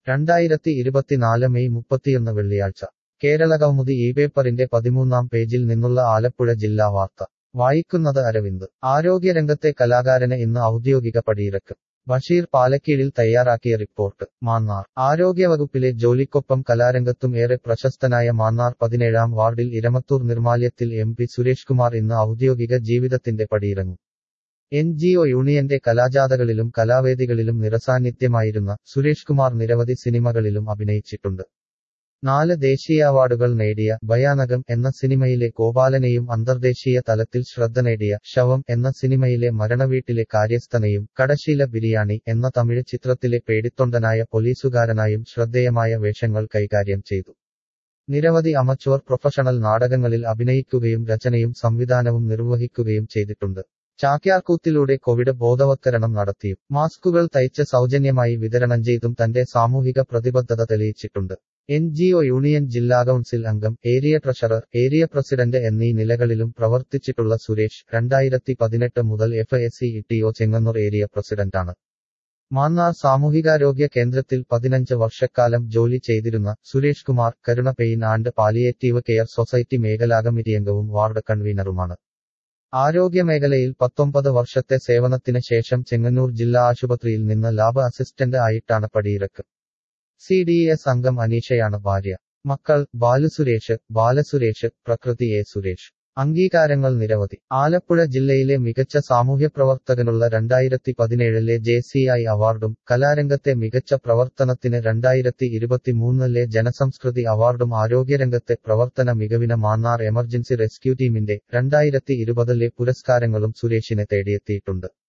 രണ്ടായിരത്തി ഇരുപത്തിനാല് മെയ് മുപ്പത്തിയൊന്ന് വെള്ളിയാഴ്ച കേരള കൗമുദി ഈ പേപ്പറിന്റെ പതിമൂന്നാം പേജിൽ നിന്നുള്ള ആലപ്പുഴ ജില്ലാ വാർത്ത വായിക്കുന്നത് അരവിന്ദ് ആരോഗ്യരംഗത്തെ കലാകാരന് ഇന്ന് ഔദ്യോഗിക പടിയിറക്ക് ബഷീർ പാലക്കീഴിൽ തയ്യാറാക്കിയ റിപ്പോർട്ട് മാന്നാർ ആരോഗ്യവകുപ്പിലെ ജോലിക്കൊപ്പം കലാരംഗത്തും ഏറെ പ്രശസ്തനായ മാന്നാർ പതിനേഴാം വാർഡിൽ ഇരമത്തൂർ നിർമാല്യത്തിൽ എം പി സുരേഷ് കുമാർ ഇന്ന് ഔദ്യോഗിക ജീവിതത്തിന്റെ പടിയിറങ്ങും എൻ ജി ഒ യൂണിയന്റെ കലാജാഥകളിലും കലാവേദികളിലും നിറസാന്നിധ്യമായിരുന്ന സുരേഷ് കുമാർ നിരവധി സിനിമകളിലും അഭിനയിച്ചിട്ടുണ്ട് നാല് ദേശീയ അവാർഡുകൾ നേടിയ ഭയാനകം എന്ന സിനിമയിലെ ഗോപാലനെയും അന്തർദേശീയ തലത്തിൽ ശ്രദ്ധ നേടിയ ശവം എന്ന സിനിമയിലെ മരണവീട്ടിലെ കാര്യസ്ഥനെയും കടശീല ബിരിയാണി എന്ന തമിഴ് ചിത്രത്തിലെ പേടിത്തൊണ്ടനായ പോലീസുകാരനായും ശ്രദ്ധേയമായ വേഷങ്ങൾ കൈകാര്യം ചെയ്തു നിരവധി അമച്വർ പ്രൊഫഷണൽ നാടകങ്ങളിൽ അഭിനയിക്കുകയും രചനയും സംവിധാനവും നിർവഹിക്കുകയും ചെയ്തിട്ടുണ്ട് ചാക്യാർകൂത്തിലൂടെ കോവിഡ് ബോധവത്കരണം നടത്തിയും മാസ്കുകൾ തയ്ച്ച് സൗജന്യമായി വിതരണം ചെയ്തും തന്റെ സാമൂഹിക പ്രതിബദ്ധത തെളിയിച്ചിട്ടുണ്ട് എൻ ജി ഒ യൂണിയൻ ജില്ലാ കൗൺസിൽ അംഗം ഏരിയ ട്രഷറർ ഏരിയ പ്രസിഡന്റ് എന്നീ നിലകളിലും പ്രവർത്തിച്ചിട്ടുള്ള സുരേഷ് രണ്ടായിരത്തി പതിനെട്ട് മുതൽ F S C E Chengannur area പ്രസിഡന്റാണ് മാന്നാർ സാമൂഹികാരോഗ്യ കേന്ദ്രത്തിൽ പതിനഞ്ച് വർഷക്കാലം ജോലി ചെയ്തിരുന്ന Suresh Kumar Karuna pain and palliative care society മേഖലാകമിറ്റിയംഗവും വാർഡ് കൺവീനറുമാണ് ആരോഗ്യമേഖലയിൽ പത്തൊമ്പത് വർഷത്തെ സേവനത്തിന് ശേഷം ചെങ്ങന്നൂർ ജില്ലാ ആശുപത്രിയിൽ നിന്ന് ലാബ് അസിസ്റ്റന്റ് ആയിട്ടാണ് പടിയിറക്ക് സി ഡി എസ് അംഗം അനീഷയാണ് ഭാര്യ മക്കൾ ബാലുസുരേഷ് ബാലസുരേഷ് പ്രകൃതി എ സുരേഷ് അംഗീകാരങ്ങൾ നിരവധി ആലപ്പുഴ ജില്ലയിലെ മികച്ച സാമൂഹ്യ പ്രവർത്തകനുള്ള രണ്ടായിരത്തി പതിനേഴിലെ ജെ സി ഐ അവാർഡും കലാരംഗത്തെ മികച്ച പ്രവർത്തനത്തിന് രണ്ടായിരത്തി ഇരുപത്തിമൂന്നിലെ ജനസംസ്കൃതി അവാർഡും ആരോഗ്യരംഗത്തെ പ്രവർത്തന മികവിന് മാന്നാർ എമർജൻസി റെസ്ക്യൂ ടീമിന്റെ രണ്ടായിരത്തി ഇരുപതിലെ പുരസ്കാരങ്ങളും സുരേഷിനെ തേടിയെത്തിയിട്ടുണ്ട്